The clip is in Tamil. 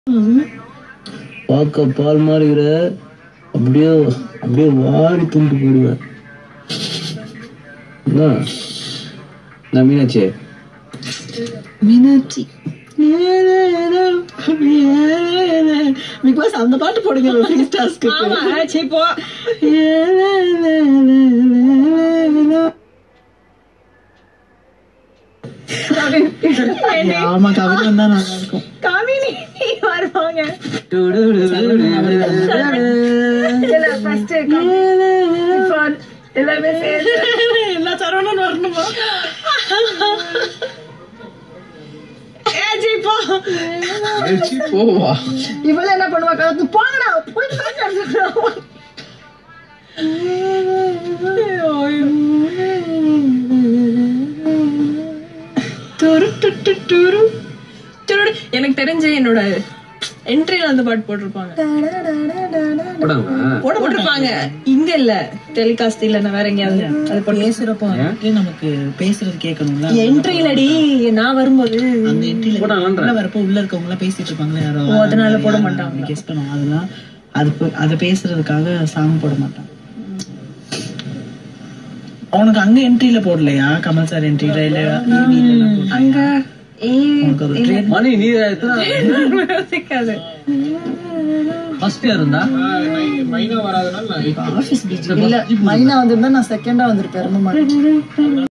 பார்க்க பால் மாதிரி இருக்கிற அப்படியே அப்படியே வாடி துண்டு போயிடுவேன் என்ன நான் மீனாட்சி மீனாட்சி பிக் பாஸ் அந்த பாட்டு போடுங்க ஃபினிஷ் டாஸ்க்கு சரி போ ஆமா கவிதை வந்தா நல்லா இருக்கும் காமினி வருவாங்க இல்ல ஃபர்ஸ்ட் எல்லாமே சேர்ந்து எல்லா சரவணன் வரணுமா ஏ, சரி, போ. போவா இவள என்ன பண்ணுவா கலந்து போங்கடா போய் பாத்து துரு டு துரு துரு எனக்கு தெரிஞ்சு என்னோட என்ட்ரில அந்த பாட்டு போட்டிருப்பாங்க போடாங்க போட்டிருப்பாங்க இங்க இல்ல டெலிகாஸ்ட் இல்ல வேற எங்கேயாவது அது போட்டு பேசுறப்போ வந்துட்டு நமக்கு பேசுறது கேட்கணும்ல என்ட்ரிலடி நான் வரும்போது அந்த என்ட்ரில போட்டாங்கன்ற. உள்ள வரப்போ உள்ள இருக்கவங்க எல்லாம் பேசிட்டு இருப்பாங்களே யாரோ ஓ, அதனால போட மாட்டாங்க. கெஸ் பண்ணுவோம் அதெல்லாம் அது போ- அதை பேசுறதுக்காக சாங் போட மாட்டான் உனக்கு அங்க என்ட்ரில போடலையா கமல் சார் என்ட்ரில இல்ல EV ல எல்லாம் போடலையா? அங்க ஏய், உனக்கு அது trade மணி நீ எத்தனை யோசிக்காது ஃபர்ஸ்ட் இயர் இருந்தா ஆபீஸ் பிஜி இல்ல மைனா வந்திருந்தா நான் செகண்டா வந்திருப்பேன் ரொம்ப மாட்டேன்